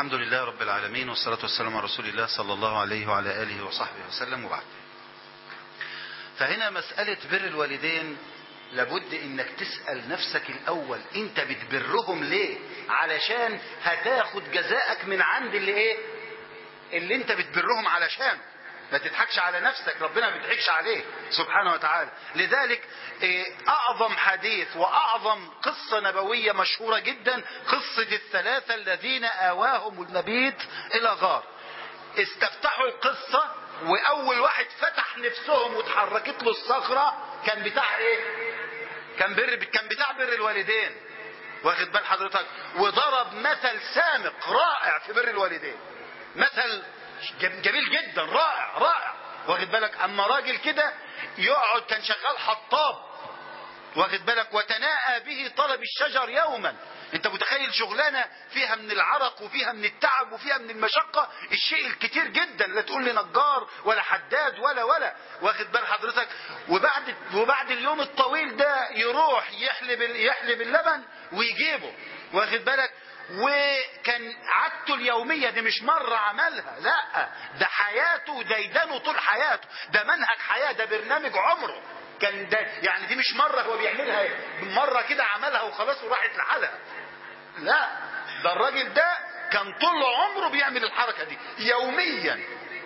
الحمد لله رب العالمين والصلاة والسلام على رسول الله صلى الله عليه وعلى آله وصحبه وسلم وبعد فهنا مسألة بر الوالدين لابد انك تسأل نفسك الاول انت بتبرهم ليه علشان هتاخد جزاءك من عند اللي ايه اللي انت بتبرهم علشان ما تضحكش على نفسك ربنا ما بيضحكش عليه سبحانه وتعالى لذلك إيه، اعظم حديث واعظم قصة نبوية مشهورة جدا قصة الثلاثة الذين اواهم المبيت الى غار استفتحوا القصة واول واحد فتح نفسهم وتحركت له الصخرة كان بتاع ايه كان بر كان بتاع بر الوالدين واخد بال حضرتك وضرب مثل سامق رائع في بر الوالدين مثل جم- جميل جدا رائع رائع واخد بالك اما راجل كده يقعد كان شغال حطاب واخد بالك وتناءى به طلب الشجر يوما انت متخيل شغلانه فيها من العرق وفيها من التعب وفيها من المشقه الشيء الكتير جدا لا تقول لي نجار ولا حداد ولا ولا واخد بال حضرتك وبعد وبعد اليوم الطويل ده يروح يحلب ال- يحلب اللبن ويجيبه واخد بالك وكان عادته اليومية دي مش مرة عملها لا ده حياته ديدنه طول حياته ده منهج حياة ده برنامج عمره كان ده يعني دي مش مرة هو بيعملها مرة كده عملها وخلاص وراحت لحالها لا ده الراجل ده كان طول عمره بيعمل الحركة دي يوميا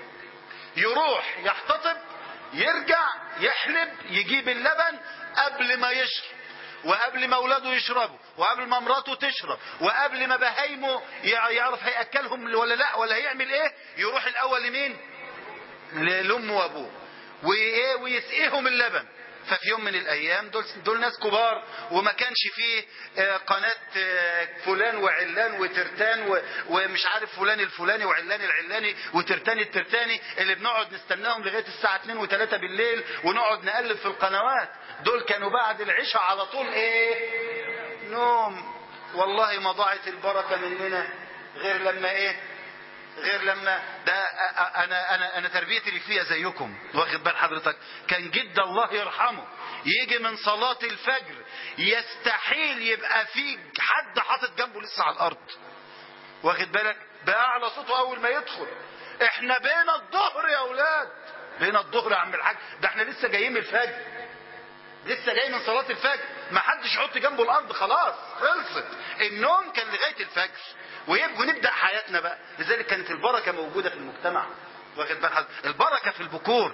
يروح يحتطب يرجع يحلب يجيب اللبن قبل ما يشرب وقبل ما اولاده يشربوا وقبل ما مراته تشرب وقبل ما بهايمه يع- يعرف هياكلهم ولا لا ولا هيعمل ايه يروح الاول لمين لامه وابوه وايه ويسقيهم اللبن ففي يوم من الايام دول دول ناس كبار وما كانش فيه آه، قناه آه، فلان وعلان وترتان و- ومش عارف فلان الفلاني وعلان العلاني وترتان الترتاني اللي بنقعد نستناهم لغايه الساعه 2 و3 بالليل ونقعد نقلب في القنوات دول كانوا بعد العشاء على طول ايه نوم والله ما ضاعت البركه مننا غير لما ايه غير لما ده أ- أ- انا انا انا تربيتي اللي فيها زيكم واخد بال حضرتك كان جد الله يرحمه يجي من صلاة الفجر يستحيل يبقى في حد حاطط جنبه لسه على الارض واخد بالك بأعلى صوته اول ما يدخل احنا بين الظهر يا اولاد بين الظهر يا عم الحاج ده احنا لسه جايين من الفجر لسه جاي من صلاة الفجر ما حدش يحط جنبه الأرض خلاص خلصت النوم كان لغاية الفجر ويبقى نبدأ حياتنا بقى لذلك كانت البركة موجودة في المجتمع واخد بال حضرتك؟ البركة في البكور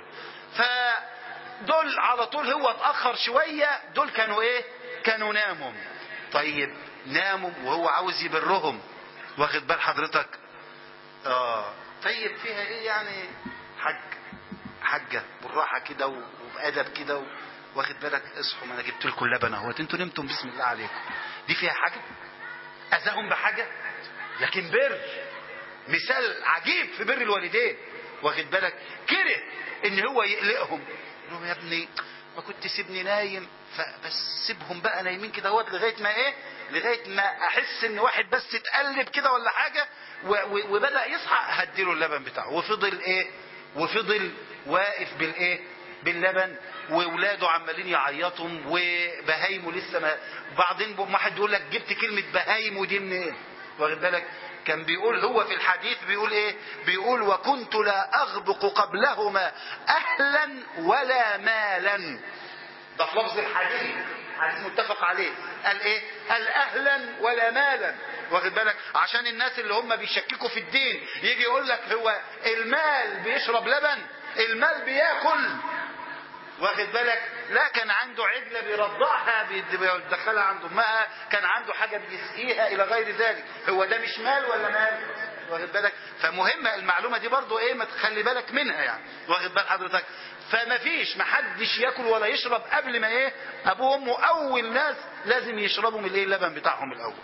فدول على طول هو اتأخر شوية دول كانوا ايه كانوا ناموا طيب ناموا وهو عاوز يبرهم واخد بال حضرتك اه طيب فيها ايه يعني حج حجة بالراحة كده و- وبأدب كده و- واخد بالك اصحوا ما انا جبت لكم لبن اهوت انتوا نمتم بسم الله عليكم دي فيها حاجة اذاهم بحاجة لكن بر مثال عجيب في بر الوالدين واخد بالك كره ان هو يقلقهم يقول لهم يا ابني ما كنت سيبني نايم فبس سيبهم بقى نايمين كده اهوت لغايه ما ايه لغايه ما احس ان واحد بس اتقلب كده ولا حاجه و- و- وبدا يصحى هديله اللبن بتاعه وفضل ايه وفضل واقف بالايه باللبن واولاده عمالين يعيطوا وبهايمه لسه ما بعدين واحد بيقول لك جبت كلمه بهايم ودي منين إيه؟ واخد بالك كان بيقول هو في الحديث بيقول ايه بيقول وكنت لا اغبق قبلهما اهلا ولا مالا ده في لفظ الحديث حديث متفق عليه قال ايه قال اهلا ولا مالا واخد بالك عشان الناس اللي هم بيشككوا في الدين يجي يقول لك هو المال بيشرب لبن المال بياكل واخد بالك لا كان عنده عجله بيرضعها بيد- بيدخلها عند امها كان عنده حاجه بيسقيها الى غير ذلك هو ده مش مال ولا مال واخد بالك فمهمه المعلومه دي برضو ايه ما تخلي بالك منها يعني واخد بال حضرتك فما فيش ما حدش ياكل ولا يشرب قبل ما ايه ابوه وامه اول ناس لازم يشربوا من الايه اللبن بتاعهم الاول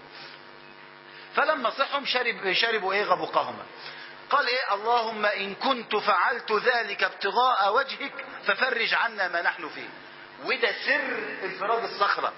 فلما صحهم شرب شربوا ايه غبقهما قال ايه اللهم ان كنت فعلت ذلك ابتغاء وجهك ففرج عنا ما نحن فيه وده سر انفراد الصخرة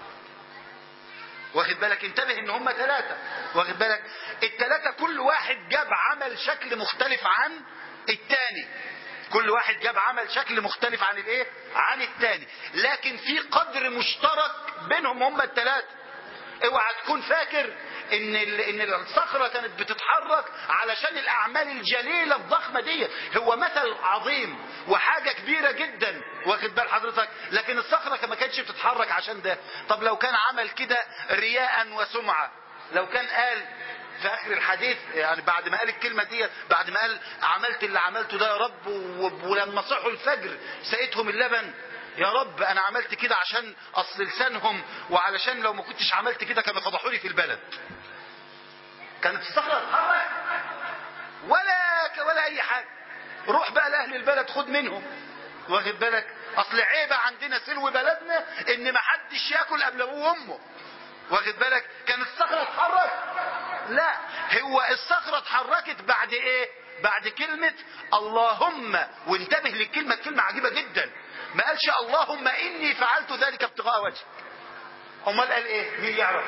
واخد بالك انتبه ان هم ثلاثة واخد بالك الثلاثة كل واحد جاب عمل شكل مختلف عن الثاني كل واحد جاب عمل شكل مختلف عن الايه عن الثاني لكن في قدر مشترك بينهم هم الثلاثة اوعى تكون فاكر ان ال- ان الصخره كانت بتتحرك علشان الاعمال الجليله الضخمه دي هو مثل عظيم وحاجه كبيره جدا واخد بال حضرتك لكن الصخره ما كانتش بتتحرك عشان ده طب لو كان عمل كده رياء وسمعه لو كان قال في اخر الحديث يعني بعد ما قال الكلمه دي بعد ما قال عملت اللي عملته ده يا رب و- ولما صحوا الفجر سقيتهم اللبن يا رب انا عملت كده عشان اصل لسانهم وعلشان لو ما كنتش عملت كده كانوا فضحوني في البلد كانت الصخره تتحرك ولا ولا اي حاجه روح بقى لاهل البلد خد منهم واخد بالك اصل عيبه عندنا سلو بلدنا ان ما حدش ياكل قبل ابوه وامه واخد بالك كانت الصخره تتحرك لا هو الصخره اتحركت بعد ايه بعد كلمه اللهم وانتبه للكلمه كلمه عجيبه جدا ما قالش اللهم اني فعلت ذلك ابتغاء وجهك امال قال ايه مين يعرف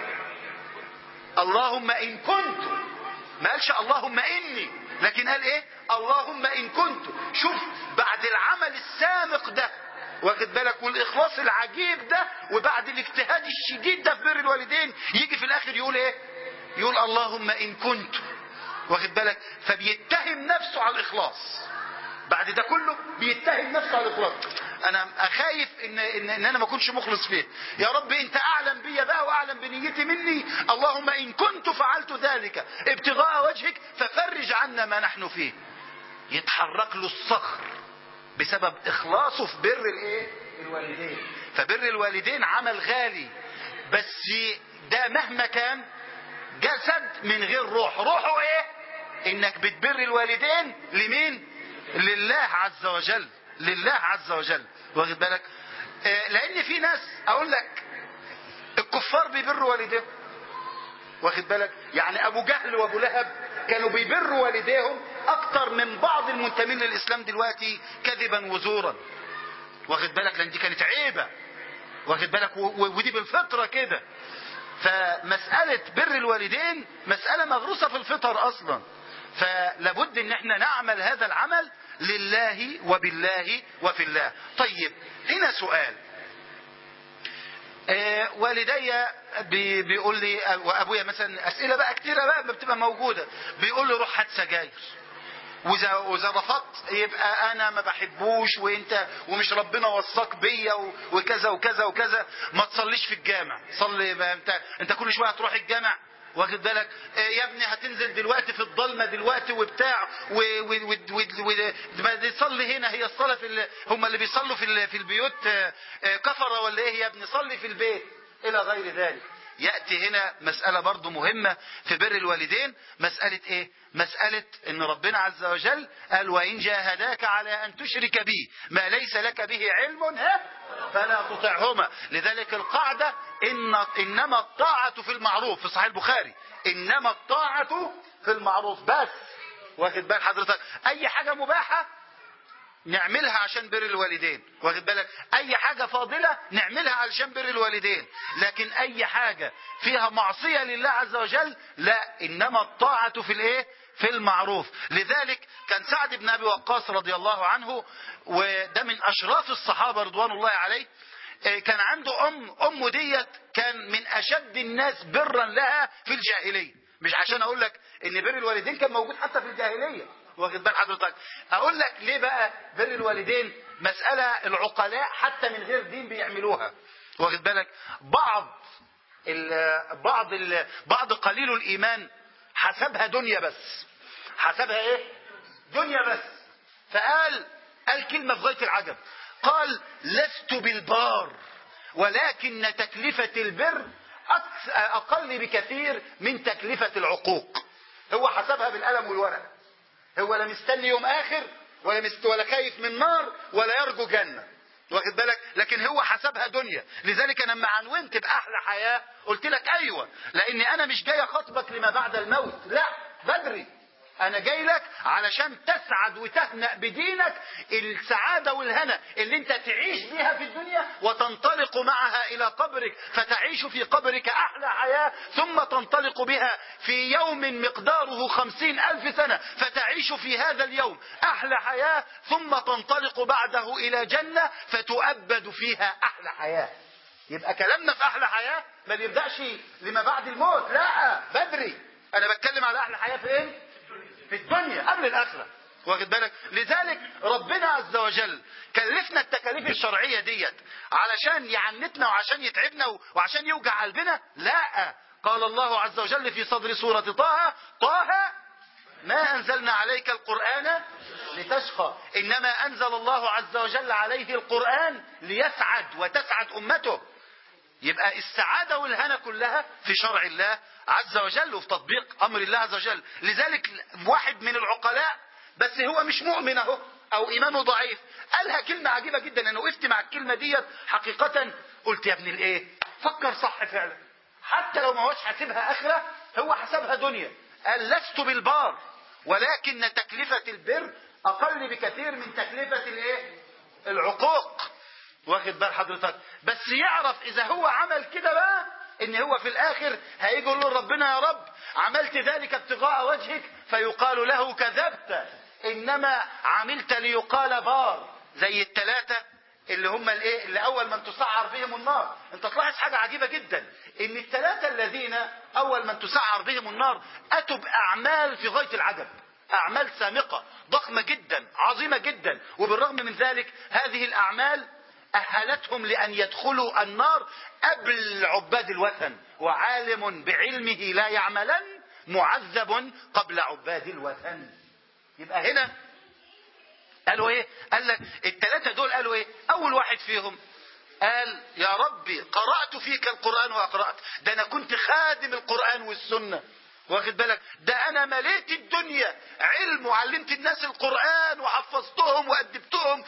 اللهم ان كنت ما قالش اللهم اني لكن قال ايه اللهم ان كنت شوف بعد العمل السامق ده واخد بالك والاخلاص العجيب ده وبعد الاجتهاد الشديد ده في بر الوالدين يجي في الاخر يقول ايه يقول اللهم ان كنت واخد بالك فبيتهم نفسه على الاخلاص بعد ده كله بيتهم نفسه على الاخلاص انا خايف ان ان, إن انا ما اكونش مخلص فيه يا رب انت اعلم بيا بقى واعلم بنيتي مني اللهم ان كنت فعلت ذلك ابتغاء وجهك ففرج عنا ما نحن فيه يتحرك له الصخر بسبب اخلاصه في بر الايه الوالدين فبر الوالدين عمل غالي بس ده مهما كان جسد من غير روح روحه ايه انك بتبر الوالدين لمين لله عز وجل لله عز وجل واخد بالك آه لان في ناس اقول لك الكفار بيبروا والديهم واخد بالك يعني ابو جهل وابو لهب كانوا بيبروا والديهم اكتر من بعض المنتمين للاسلام دلوقتي كذبا وزورا واخد بالك لان دي كانت عيبه واخد بالك و- و- ودي بالفطره كده فمسألة بر الوالدين مسألة مغروسة في الفطر أصلا فلابد ان احنا نعمل هذا العمل لله وبالله وفي الله طيب هنا سؤال آه، والدي بي بيقول لي وابويا مثلا اسئله بقى كتيره بقى بتبقى موجوده بيقول لي روح هات سجاير واذا واذا رفضت يبقى انا ما بحبوش وانت ومش ربنا وصاك بيا و- وكذا وكذا وكذا ما تصليش في الجامع صلي بقى انت انت كل شويه هتروح الجامع واخد بالك آه، يا ابني هتنزل دلوقتي في الضلمه دلوقتي وبتاع و- و- و- و- و- ما تصلي هنا هي الصلاه في ال- هم اللي بيصلوا في ال- في البيوت آه، آه، كفره ولا ايه يا ابني صلي في البيت الى غير ذلك يأتي هنا مسألة برضو مهمة في بر الوالدين مسألة ايه مسألة ان ربنا عز وجل قال وإن جاهداك على أن تشرك بي ما ليس لك به علم ها فلا تطعهما لذلك القاعدة إن إنما الطاعة في المعروف في صحيح البخاري إنما الطاعة في المعروف بس واخد بال حضرتك أي حاجة مباحة نعملها عشان بر الوالدين واخد بالك اي حاجة فاضلة نعملها علشان بر الوالدين لكن اي حاجة فيها معصية لله عز وجل لا انما الطاعة في الايه في المعروف لذلك كان سعد بن ابي وقاص رضي الله عنه وده من اشراف الصحابة رضوان الله عليه آه، كان عنده ام امه ديت كان من اشد الناس برا لها في الجاهليه مش عشان اقول لك ان بر الوالدين كان موجود حتى في الجاهليه واخد بال حضرتك اقول لك ليه بقى بر الوالدين مساله العقلاء حتى من غير دين بيعملوها واخد بالك بعض ال بعض ال بعض قليل الايمان حسبها دنيا بس حسبها ايه دنيا بس فقال قال كلمه في غايه العجب قال لست بالبار ولكن تكلفه البر أكث- اقل بكثير من تكلفه العقوق هو حسبها بالقلم والورق هو لا مستني يوم اخر ولا مست ولا خايف من نار ولا يرجو جنه واخد بالك لكن هو حسبها دنيا لذلك انا لما عنونت باحلى حياه قلت لك ايوه لاني انا مش جاي اخاطبك لما بعد الموت لا بدري انا جاي لك علشان تسعد وتهنأ بدينك السعادة والهنا اللي انت تعيش بيها في الدنيا وتنطلق معها الى قبرك فتعيش في قبرك احلى حياة ثم تنطلق بها في يوم مقداره خمسين الف سنة فتعيش في هذا اليوم احلى حياة ثم تنطلق بعده الى جنة فتؤبد فيها احلى حياة يبقى كلامنا في احلى حياه ما بيبداش لما بعد الموت لا بدري انا بتكلم على احلى حياه فين في الدنيا قبل الاخره واخد بالك لذلك ربنا عز وجل كلفنا التكاليف الشرعيه ديت علشان يعنتنا وعشان يتعبنا وعشان يوجع قلبنا لا قال الله عز وجل في صدر سوره طه طه ما أنزلنا عليك القرآن لتشقى إنما أنزل الله عز وجل عليه القرآن ليسعد وتسعد أمته يبقى السعادة والهنا كلها في شرع الله عز وجل وفي تطبيق أمر الله عز وجل لذلك واحد من العقلاء بس هو مش مؤمن اهو أو إيمانه ضعيف قالها كلمة عجيبة جدا أنا وقفت مع الكلمة ديت حقيقة قلت يا ابن الإيه فكر صح فعلا حتى لو ما هوش حاسبها آخرة هو حسبها دنيا قال لست بالبار ولكن تكلفة البر أقل بكثير من تكلفة الإيه العقوق واخد بال حضرتك بس يعرف إذا هو عمل كده بقى إن هو في الآخر هيجي يقول له ربنا يا رب عملت ذلك ابتغاء وجهك فيقال له كذبت إنما عملت ليقال بار زي الثلاثة اللي هم الايه اللي اول من تسعر بهم النار انت تلاحظ حاجه عجيبه جدا ان الثلاثه الذين اول من تسعر بهم النار اتوا باعمال في غايه العجب اعمال سامقه ضخمه جدا عظيمه جدا وبالرغم من ذلك هذه الاعمال اهلتهم لان يدخلوا النار قبل عباد الوثن وعالم بعلمه لا يعملن معذب قبل عباد الوثن يبقى هنا قالوا ايه قال لك الثلاثه دول قالوا ايه اول واحد فيهم قال يا ربي قرات فيك القران واقرات ده انا كنت خادم القران والسنه واخد بالك ده انا مليت الدنيا علم وعلمت الناس القران وحفظتهم وادبتهم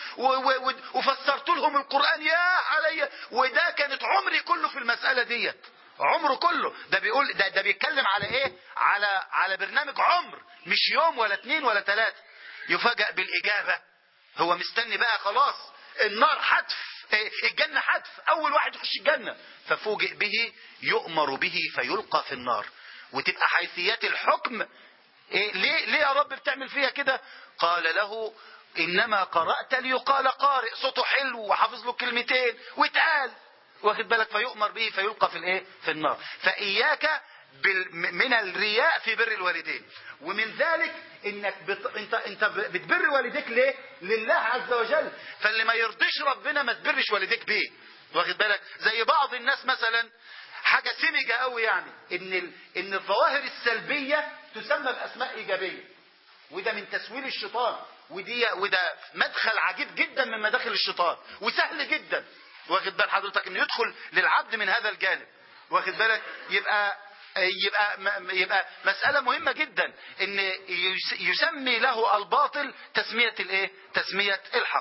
وفسرت لهم القران يا عليا وده كانت عمري كله في المساله ديت عمره كله ده بيقول ده, ده بيتكلم على ايه على على برنامج عمر مش يوم ولا اتنين ولا تلاته يفاجأ بالإجابة هو مستني بقى خلاص النار حتف الجنة حتف أول واحد يخش الجنة ففوجئ به يؤمر به فيلقى في النار وتبقى حيثيات الحكم إيه ليه, ليه يا رب بتعمل فيها كده قال له إنما قرأت ليقال قارئ صوته حلو وحافظ له كلمتين واتقال واخد بالك فيؤمر به فيلقى في الايه في النار فإياك من الرياء في بر الوالدين ومن ذلك انك بت... انت انت بتبر والديك ليه لله عز وجل فاللي ما يرضيش ربنا ما تبرش والديك بيه واخد بالك زي بعض الناس مثلا حاجه سمجه قوي يعني ان ال... ان الظواهر السلبيه تسمى باسماء ايجابيه وده من تسويل الشيطان ودي وده مدخل عجيب جدا من مداخل الشيطان وسهل جدا واخد بال حضرتك انه يدخل للعبد من هذا الجانب واخد بالك يبقى يبقى يبقى مسألة مهمة جدا ان يسمي له الباطل تسمية الايه تسمية الحق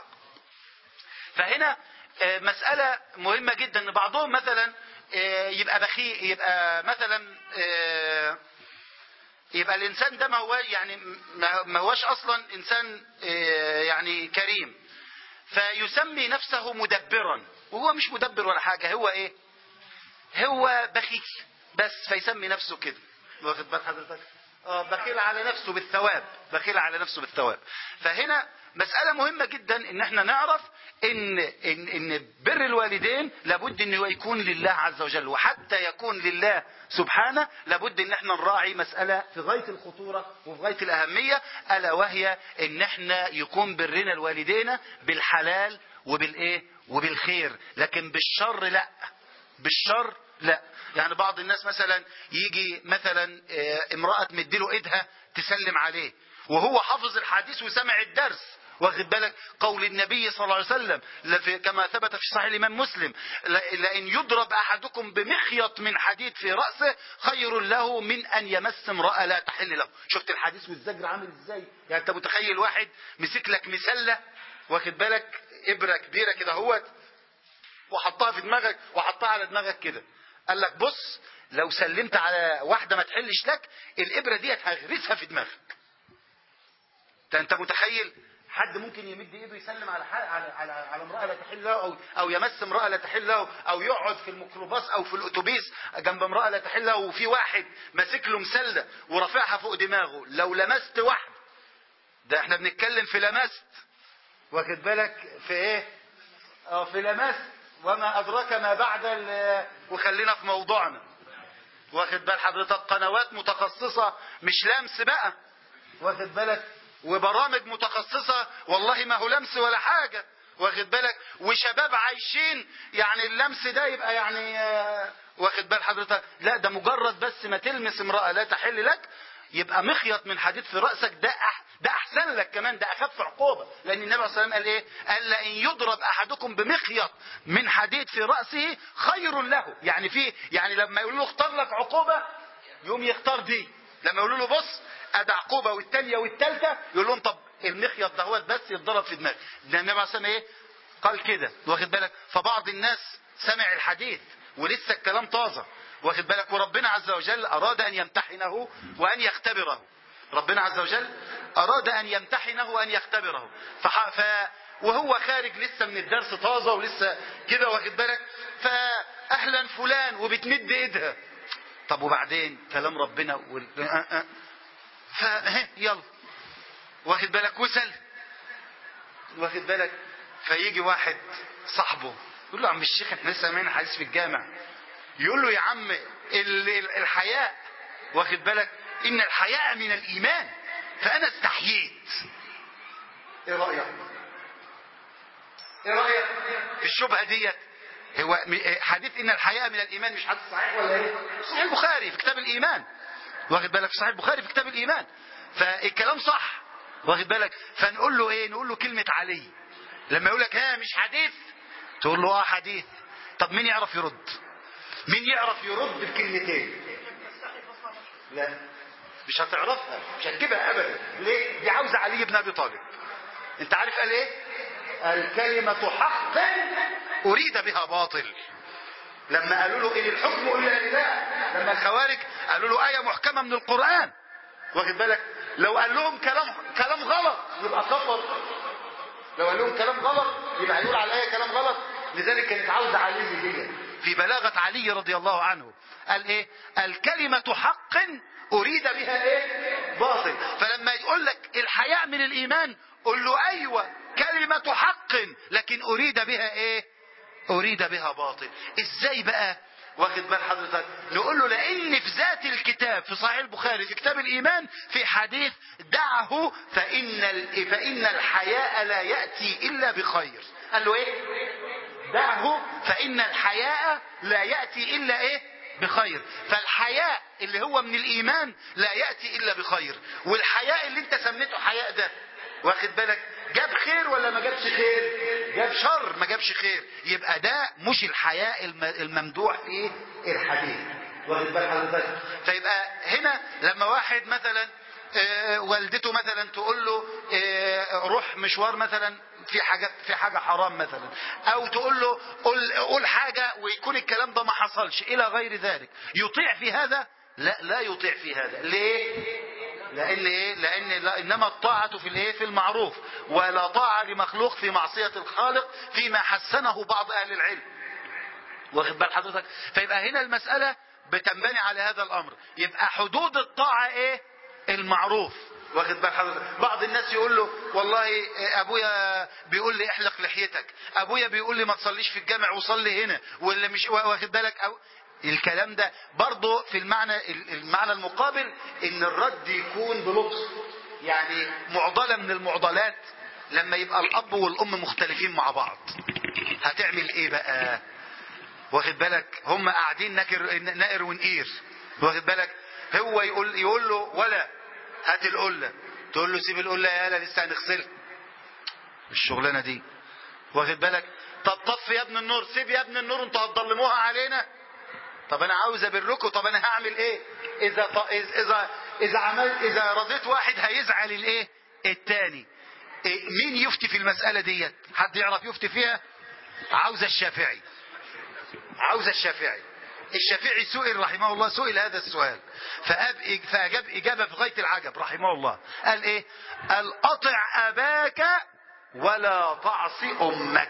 فهنا مسألة مهمة جدا ان بعضهم مثلا يبقى بخيل يبقى مثلا يبقى الانسان ده ما هو يعني ما هوش اصلا انسان يعني كريم فيسمي نفسه مدبرا وهو مش مدبر ولا حاجة هو ايه هو بخيل بس فيسمي نفسه كده واخد بال حضرتك اه بخيل على نفسه بالثواب بخيل على نفسه بالثواب فهنا مسألة مهمة جدا ان احنا نعرف ان ان ان بر الوالدين لابد انه يكون لله عز وجل وحتى يكون لله سبحانه لابد ان احنا نراعي مسألة في غاية الخطورة وفي غاية الأهمية ألا وهي ان احنا يكون برنا الوالدين بالحلال وبالايه وبالخير لكن بالشر لا بالشر لا يعني بعض الناس مثلا يجي مثلا امرأة تمدله ايدها تسلم عليه وهو حافظ الحديث وسمع الدرس واخد بالك قول النبي صلى الله عليه وسلم كما ثبت في صحيح الإمام مسلم لأن يضرب أحدكم بمخيط من حديد في رأسه خير له من أن يمس امرأة لا تحل له شفت الحديث والزجر عامل ازاي يعني انت متخيل واحد مسك لك مسلة واخد بالك إبرة كبيرة كده هوت وحطها في دماغك وحطها على دماغك كده قال لك بص لو سلمت على واحدة ما تحلش لك الإبرة ديت هغرسها في دماغك انت متخيل حد ممكن يمد ايده يسلم على على على, على امراه لا تحل له او او يمس امراه لا تحل له او يقعد في الميكروباص او في الاتوبيس جنب امراه لا تحل له وفي واحد ماسك له مسله ورافعها فوق دماغه لو لمست واحد ده احنا بنتكلم في لمست واخد بالك في ايه اه في لمست وما أدراك ما بعد ال- وخلينا في موضوعنا واخد بال حضرتك قنوات متخصصة مش لمس بقى واخد بالك وبرامج متخصصة والله ما هو لمس ولا حاجة واخد بالك وشباب عايشين يعني اللمس ده يبقى يعني آه، واخد بال حضرتك لا ده مجرد بس ما تلمس امرأة لا تحل لك يبقى مخيط من حديد في رأسك ده أح ده أحسن لك كمان ده أخف عقوبة لأن النبي صلى الله عليه وسلم قال إيه؟ قال لئن يضرب أحدكم بمخيط من حديد في رأسه خير له يعني في يعني لما يقول له اختار لك عقوبة يوم يختار دي لما يقولوا له بص ادي عقوبه والثانيه والثالثه يقول لهم طب المخيط دهوت بس يتضرب في دماغي ده النبي عليه الصلاه والسلام ايه قال كده واخد بالك فبعض الناس سمع الحديث ولسه الكلام طازه واخد بالك وربنا عز وجل اراد ان يمتحنه وان يختبره ربنا عز وجل اراد ان يمتحنه وان يختبره فح... ف... وهو خارج لسه من الدرس طازه ولسه كده واخد بالك فاهلا فلان وبتمد ايدها طب وبعدين كلام ربنا وال... آه آه. فه يلا واخد بالك وسل واخد بالك فيجي واحد صاحبه يقول له يا عم الشيخ احنا لسه سامعين حديث في الجامع يقول له يا عم ال- ال- الحياء واخد بالك ان الحياء من الايمان فانا استحييت ايه رايك ايه رايك في الشبهه ديت هو م- حديث ان الحياء من الايمان مش حديث صحيح ولا ايه صحيح البخاري في كتاب الايمان واخد بالك في صحيح البخاري في كتاب الايمان فالكلام صح واخد بالك فنقول له ايه نقول له كلمه علي لما يقول لك ها مش حديث تقول له اه حديث طب مين يعرف يرد مين يعرف يرد بكلمتين لا مش هتعرفها مش هتجيبها ابدا ليه دي عاوزه علي بن ابي طالب انت عارف قال ايه الكلمه حق اريد بها باطل لما قالوا له ان الحكم الا لله لما الخوارج قالوا له ايه محكمه من القران واخد بالك لو قال لهم كلام كلام غلط يبقى كفر لو قال لهم كلام غلط يبقى هيقول على الايه كلام غلط لذلك كانت عاوزه علي دي في بلاغه علي رضي الله عنه قال ايه الكلمه حق اريد بها ايه باطل فلما يقول لك الحياء من الايمان قل له ايوه كلمه حق لكن اريد بها ايه أريد بها باطل إزاي بقى واخد بال حضرتك نقول له لأن في ذات الكتاب في صحيح البخاري في كتاب الإيمان في حديث دعه فإن ال- فإن الحياء لا يأتي إلا بخير قال له إيه دعه فإن الحياء لا يأتي إلا إيه بخير فالحياء اللي هو من الإيمان لا يأتي إلا بخير والحياء اللي انت سميته حياء ده واخد بالك جاب خير ولا ما جابش خير جاب شر ما جابش خير يبقى ده مش الحياء الم- الممدوح في الحديث واخد بال حضرتك فيبقى هنا لما واحد مثلا آه، والدته مثلا تقول له آه، روح مشوار مثلا في حاجة في حاجة حرام مثلا أو تقول له قول قول حاجة ويكون الكلام ده ما حصلش إلى غير ذلك يطيع في هذا لا لا يطيع في هذا ليه لان ايه لان لا انما الطاعه في الايه في المعروف ولا طاعه لمخلوق في معصيه الخالق فيما حسنه بعض اهل العلم واخد بال حضرتك فيبقى هنا المساله بتنبني على هذا الامر يبقى حدود الطاعه ايه المعروف واخد بال حضرتك بعض الناس يقول له والله ابويا بيقول لي احلق لحيتك ابويا بيقول لي ما تصليش في الجامع وصلي هنا واللي مش واخد بالك أو الكلام ده برضه في المعنى المعنى المقابل ان الرد يكون بلطف يعني معضله من المعضلات لما يبقى الاب والام مختلفين مع بعض هتعمل ايه بقى واخد بالك هم قاعدين نكر نائر ونقير واخد بالك هو يقول يقول له ولا هات القله تقول له سيب القله يا هلا لسه هنغسلها الشغلانه دي واخد بالك طب طف يا ابن النور سيب يا ابن النور انتوا هتضلموها علينا طب انا عاوز ابركم طب انا هعمل ايه اذا ط... اذا اذا عملت اذا رضيت واحد هيزعل الايه التاني إيه مين يفتي في المساله ديت حد يعرف يفتي فيها عاوز الشافعي عاوز الشافعي الشافعي سئل رحمه الله سئل هذا السؤال فأب فأجاب إجابة في غاية العجب رحمه الله قال إيه قال أطع أباك ولا تعص أمك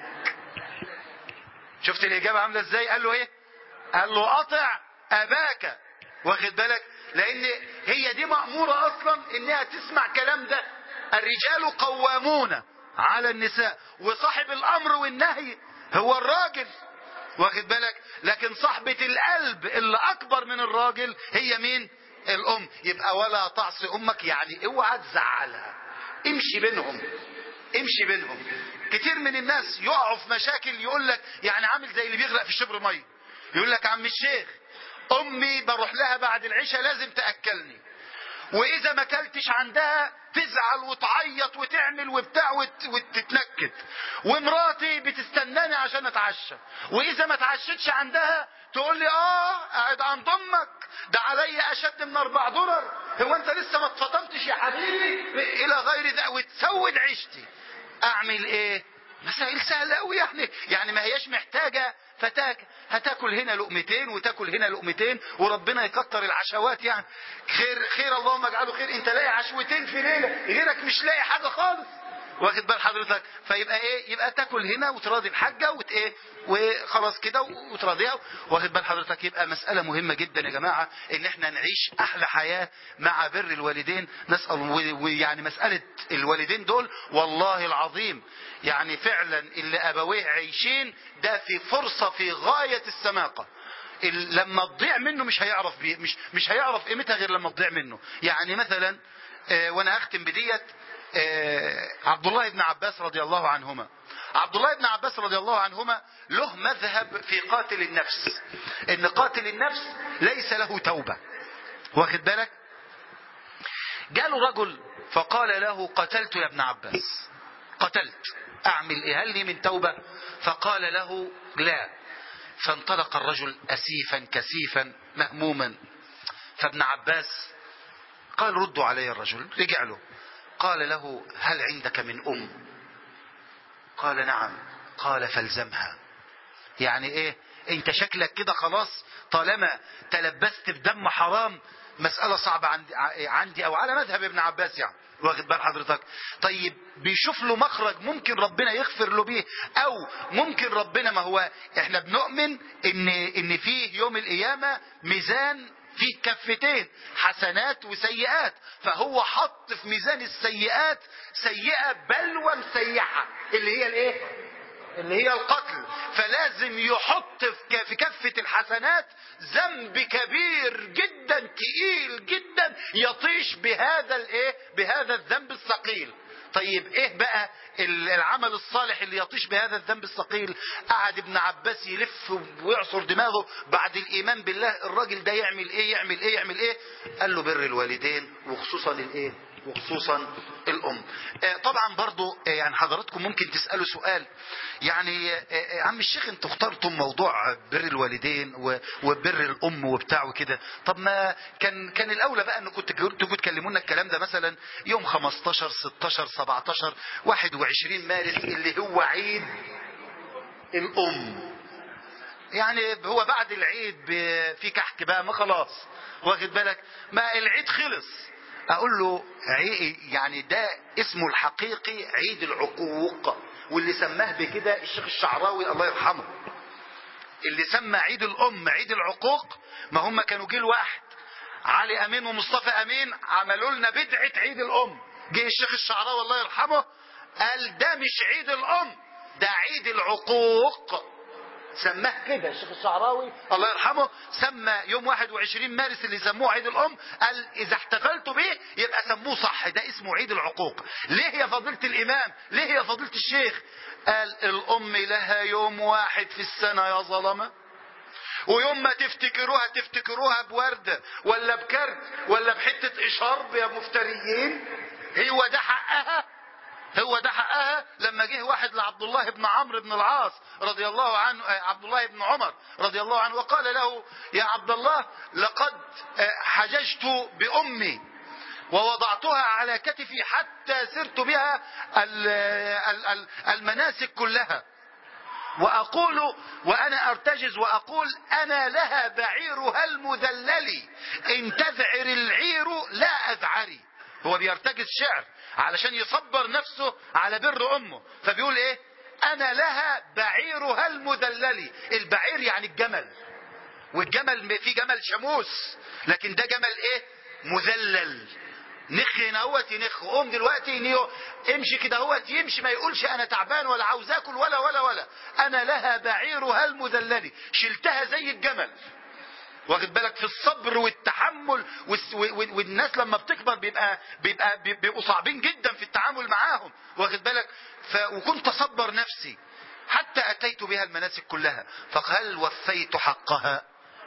شفت الإجابة عاملة إزاي قال له إيه قال له أطع أباك واخد بالك لأن هي دي مأمورة أصلا إنها تسمع كلام ده الرجال قوامون على النساء وصاحب الأمر والنهي هو الراجل واخد بالك لكن صاحبة القلب اللي اكبر من الراجل هي مين الام يبقى ولا تعصي امك يعني اوعى تزعلها امشي بينهم امشي بينهم كتير من الناس يقعوا في مشاكل يقول لك يعني عامل زي اللي بيغرق في شبر ميه يقول لك عم الشيخ امي بروح لها بعد العشاء لازم تاكلني واذا ما اكلتش عندها تزعل وتعيط وتعمل وبتاع وت- وتتنكد ومراتي بتستناني عشان اتعشى واذا ما اتعشتش عندها تقول لي اه قاعد عند امك ده عليا اشد من اربع دولار هو انت لسه ما اتفطمتش يا حبيبي الى غير ذلك وتسود عيشتي اعمل ايه مسائل سهلة قوي يعني يعني ما هياش محتاجة فتاك هتاكل هنا لقمتين وتاكل هنا لقمتين وربنا يكتر العشوات يعني خير خير اللهم اجعله خير انت لاقي عشوتين في ليلة غيرك مش لاقي حاجة خالص واخد بال حضرتك فيبقى ايه يبقى تاكل هنا وتراضي الحاجة وت ايه وخلاص كده وتراضيها واخد بال حضرتك يبقى مسألة مهمة جدا يا جماعة ان احنا نعيش احلى حياة مع بر الوالدين نسأل و- ويعني مسألة الوالدين دول والله العظيم يعني فعلا اللي ابويه عايشين ده في فرصة في غاية السماقة ال- لما تضيع منه مش هيعرف بي مش مش هيعرف قيمتها غير لما تضيع منه يعني مثلا آه، وانا اختم بديت آه، عبد الله بن عباس رضي الله عنهما عبد الله بن عباس رضي الله عنهما له مذهب في قاتل النفس ان قاتل النفس ليس له توبة واخد بالك جاله رجل فقال له قتلت يا ابن عباس قتلت اعمل ايه هل لي من توبة فقال له لا فانطلق الرجل اسيفا كسيفا مهموما فابن عباس قال ردوا علي الرجل رجع له قال له هل عندك من ام قال نعم قال فالزمها يعني ايه انت شكلك كده خلاص طالما تلبست بدم حرام مسألة صعبة عندي, عندي او على مذهب ابن عباس يعني واخد بال حضرتك طيب بيشوف له مخرج ممكن ربنا يغفر له بيه او ممكن ربنا ما هو احنا بنؤمن ان ان فيه يوم القيامة ميزان فيه كفتين حسنات وسيئات فهو حط في ميزان السيئات سيئة بلوى مسيحة اللي هي الايه اللي هي القتل فلازم يحط في ك- في كفة الحسنات ذنب كبير جدا تقيل جدا يطيش بهذا الايه بهذا الذنب الثقيل طيب ايه بقى ال- العمل الصالح اللي يطيش بهذا الذنب الثقيل قعد ابن عباس يلف ويعصر دماغه بعد الايمان بالله الراجل ده يعمل ايه يعمل ايه يعمل ايه قال له بر الوالدين وخصوصا الايه وخصوصا الام آه، طبعا برضو آه، يعني حضراتكم ممكن تسالوا سؤال يعني آه، آه، عم الشيخ انتوا اخترتم موضوع بر الوالدين و- وبر الام وبتاع وكده طب ما كان كان الاولى بقى انكم تجوا تجوا تكلمونا الكلام ده مثلا يوم 15 16 17 21 مارس اللي هو عيد الام يعني هو بعد العيد ب- في كحك بقى ما خلاص واخد بالك ما العيد خلص اقول له عي- يعني ده اسمه الحقيقي عيد العقوق واللي سماه بكده الشيخ الشعراوي الله يرحمه اللي سمى عيد الام عيد العقوق ما هم كانوا جيل واحد علي امين ومصطفى امين عملوا لنا بدعه عيد الام جه الشيخ الشعراوي الله يرحمه قال ده مش عيد الام ده عيد العقوق سماه كده الشيخ الشعراوي الله يرحمه سمى يوم 21 مارس اللي سموه عيد الام قال اذا احتفلتوا به يبقى سموه صح ده اسمه عيد العقوق ليه يا فضيله الامام ليه يا فضيله الشيخ قال الام لها يوم واحد في السنه يا ظلمه ويوم ما تفتكروها تفتكروها بوردة ولا بكرت ولا بحتة إشارب يا مفتريين هو ده حقها هو ده حقها لما جه واحد لعبد الله بن عمرو بن العاص رضي الله عنه آه، عبد الله بن عمر رضي الله عنه وقال له يا عبد الله لقد آه، حججت بأمي ووضعتها على كتفي حتى سرت بها ال- ال- ال- المناسك كلها وأقول وأنا أرتجز وأقول أنا لها بعيرها المذلل إن تذعر العير لا أذعري هو بيرتجز شعر علشان يصبر نفسه على بر أمه فبيقول إيه أنا لها بعيرها المذلل البعير يعني الجمل والجمل في جمل شموس لكن ده جمل إيه مذلل نخ هنا اهوت ينخ قوم دلوقتي نيو امشي كده اهوت يمشي ما يقولش انا تعبان ولا عاوز اكل ولا ولا ولا انا لها بعيرها المذلل شلتها زي الجمل واخد بالك في الصبر والتحمل والس- و- و- والناس لما بتكبر بيبقى بيبقى بيبقوا صعبين جدا في التعامل معاهم واخد بالك ف وكنت اصبر نفسي حتى اتيت بها المناسك كلها فهل وفيت حقها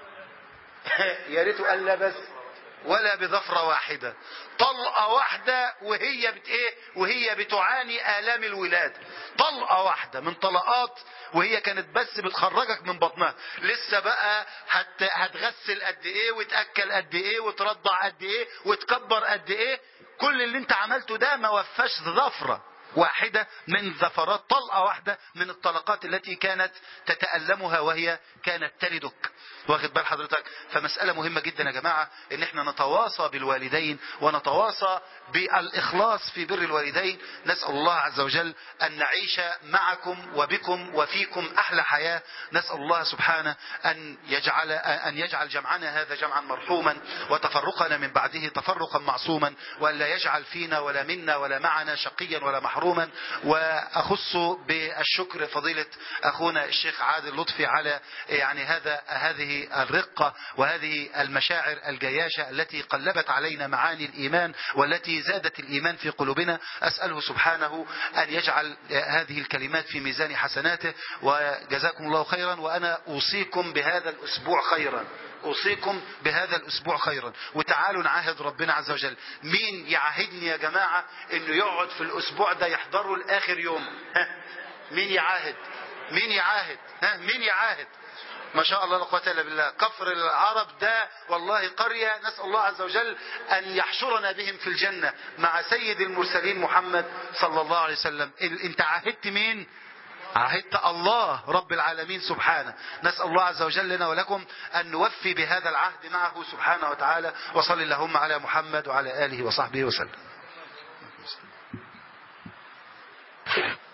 يا ريت قال لا بس ولا بظفرة واحدة طلقة واحدة وهي بت ايه وهي بتعاني آلام الولادة طلقة واحدة من طلقات وهي كانت بس بتخرجك من بطنها لسه بقى هت هتغسل قد ايه وتأكل قد ايه وترضع قد ايه وتكبر قد ايه كل اللي انت عملته ده ما وفاش ظفرة واحدة من ظفرات طلقة واحدة من الطلقات التي كانت تتألمها وهي كانت تلدك واخد بال حضرتك فمسألة مهمة جدا يا جماعة ان احنا نتواصى بالوالدين ونتواصى بالإخلاص في بر الوالدين نسأل الله عز وجل أن نعيش معكم وبكم وفيكم أحلى حياة نسأل الله سبحانه أن يجعل أن يجعل جمعنا هذا جمعا مرحوما وتفرقنا من بعده تفرقا معصوما وأن لا يجعل فينا ولا منا ولا معنا شقيا ولا محروما وأخص بالشكر فضيلة أخونا الشيخ عادل لطفي على يعني هذا هذه الرقة وهذه المشاعر الجياشة التي قلبت علينا معاني الإيمان والتي زادت الإيمان في قلوبنا أسأله سبحانه أن يجعل هذه الكلمات في ميزان حسناته وجزاكم الله خيرا وأنا أوصيكم بهذا الأسبوع خيرا أوصيكم بهذا الأسبوع خيرا وتعالوا نعاهد ربنا عز وجل مين يعاهدني يا جماعة أنه يقعد في الأسبوع ده يحضره لآخر يوم ها مين يعاهد مين يعاهد ها مين يعاهد ما شاء الله لا قوه الا بالله كفر العرب ده والله قريه نسال الله عز وجل ان يحشرنا بهم في الجنه مع سيد المرسلين محمد صلى الله عليه وسلم ال- انت عاهدت مين عهدت الله رب العالمين سبحانه نسأل الله عز وجل لنا ولكم أن نوفي بهذا العهد معه سبحانه وتعالى وصل اللهم على محمد وعلى آله وصحبه وسلم